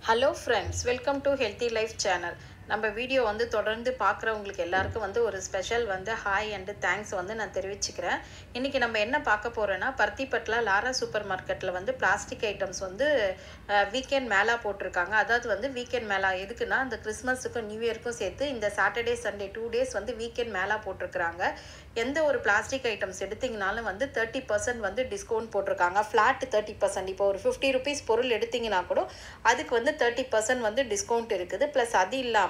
hello friends welcome to healthy life channel நம்ம video வந்து தொடர்ந்து பார்க்குறவங்களுக்கு எல்லாருக்கும் வந்து ஒரு ஸ்பெஷல் வந்து ஹாய் அண்டு தேங்க்ஸ் வந்து நான் தெரிவிச்சுக்கிறேன் இன்றைக்கி நம்ம என்ன பார்க்க போகிறோன்னா பருத்திப்பட்டில் லாரா சூப்பர் மார்க்கெட்டில் வந்து பிளாஸ்டிக் ஐட்டம்ஸ் வந்து வீக்கெண்ட் மேலா போட்டிருக்காங்க அதாவது வந்து வீக்கெண்ட் மேலா எதுக்குன்னா இந்த கிறிஸ்மஸுக்கும் நியூ இயருக்கும் சேர்த்து இந்த சாட்டர்டே சண்டே டூ டேஸ் வந்து வீக்கெண்ட் மேலா போட்டிருக்கிறாங்க எந்த ஒரு பிளாஸ்டிக் ஐட்டம்ஸ் எடுத்தீங்கனாலும் வந்து தேர்ட்டி பர்சன்ட் வந்து டிஸ்கவுண்ட் போட்டிருக்காங்க ஃப்ளாட் தேர்ட்டி பர்சன்ட் இப்போ ஒரு ஃபிஃப்டி ருபீஸ் பொருள் எடுத்தீங்கன்னா கூட அதுக்கு வந்து தேர்ட்டி பர்சன்ட் வந்து டிஸ்கவுண்ட் இருக்குது ப்ளஸ் அது இல்லாமல்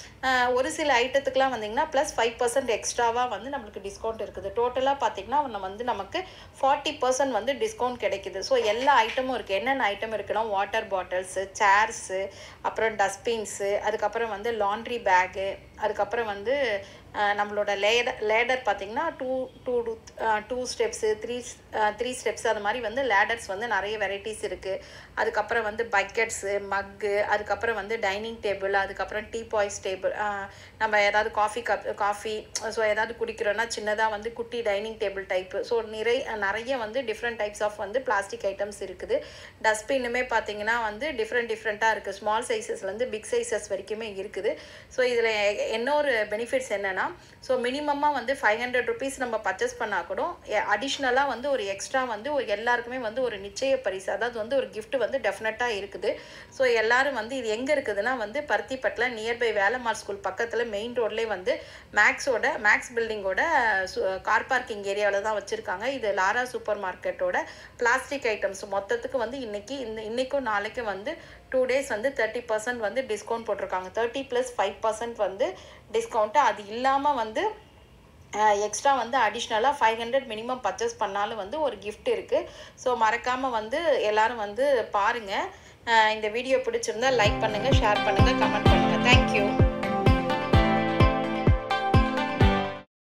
ஒரு சில ஐட்டத்துக்குலாம் வந்தீங்கன்னா ப்ளஸ் ஃபைவ் பர்சன்ட் எக்ஸ்ட்ராவாக வந்து நம்மளுக்கு டிஸ்கவுண்ட் இருக்குது டோட்டலாக பார்த்தீங்கன்னா நம்ம வந்து நமக்கு ஃபார்ட்டி பர்சன்ட் வந்து டிஸ்கவுண்ட் கிடைக்குது ஸோ எல்லா ஐட்டமும் இருக்குது என்னென்ன ஐட்டம் இருக்குன்னா வாட்டர் பாட்டில்ஸு சேர்ஸு அப்புறம் டஸ்ட்பின்ஸு அதுக்கப்புறம் வந்து லாண்ட்ரி பேகு அதுக்கப்புறம் வந்து நம்மளோட லேடர் லேடர் பார்த்திங்கன்னா two two two steps three three steps அது மாதிரி வந்து லேடர்ஸ் வந்து நிறைய வெரைட்டிஸ் இருக்குது அதுக்கப்புறம் வந்து பக்கெட்ஸு மக்கு அதுக்கப்புறம் வந்து டைனிங் டேபிள் அதுக்கப்புறம் டீ பாய்ஸ் டேபிள் நம்ம ஏதாவது காஃபி கப் காஃபி ஸோ ஏதாவது குடிக்கிறோன்னா சின்னதாக வந்து குட்டி டைனிங் டேபிள் டைப்பு ஸோ நிறைய நிறைய வந்து டிஃப்ரெண்ட் டைப்ஸ் ஆஃப் வந்து பிளாஸ்டிக் ஐட்டம்ஸ் இருக்குது டஸ்ட்பின்னுமே பார்த்தீங்கன்னா வந்து டிஃப்ரெண்ட் டிஃப்ரெண்ட்டாக இருக்குது ஸ்மால் சைஸஸ்லேருந்து பிக் சைஸஸ் வரைக்குமே இருக்குது ஸோ இதில் என்ன ஒரு பெனிஃபிட்ஸ் என்னென்னா ஸோ மினிமமாக வந்து ஃபைவ் ஹண்ட்ரட் ருபீஸ் நம்ம பர்ச்சேஸ் பண்ணால் கூட அடிஷ்னலாக வந்து ஒரு எக்ஸ்ட்ரா வந்து ஒரு எல்லாருக்குமே வந்து ஒரு நிச்சய பரிசு அதாவது வந்து ஒரு கிஃப்ட் வந்து டெஃபினட்டாக இருக்குது ஸோ எல்லோரும் வந்து இது எங்கே இருக்குதுன்னா வந்து பருத்திப்பட்டில் நியர்பை வேலம்மாள் ஸ்கூல் பக்கத்தில் மெயின் ரோட்லேயே வந்து மேக்ஸோட மேக்ஸ் பில்டிங்கோட கார் பார்க்கிங் ஏரியாவில் தான் வச்சுருக்காங்க இது லாரா சூப்பர் மார்க்கெட்டோட பிளாஸ்டிக் ஐட்டம்ஸ் மொத்தத்துக்கு வந்து இன்றைக்கி இந்த இன்றைக்கும் நாளைக்கும் வந்து டூ டேஸ் வந்து தேர்ட்டி பர்சன்ட் வந்து டிஸ்கவுண்ட் போட்டிருக்காங்க தேர்ட்டி ப்ளஸ் ஃபைவ் பர்சன்ட் வந்து டிஸ்கவுண்ட்டு அது இல்லாமல் வந்து எக்ஸ்ட்ரா வந்து அடிஷ்னலாக ஃபைவ் ஹண்ட்ரட் மினிமம் பர்ச்சேஸ் பண்ணாலும் வந்து ஒரு கிஃப்ட் இருக்குது ஸோ மறக்காமல் வந்து எல்லோரும் வந்து பாருங்கள் இந்த வீடியோ பிடிச்சிருந்தா லைக் பண்ணுங்கள் ஷேர் பண்ணுங்கள் கமெண்ட் பண்ணுங்கள் தேங்க்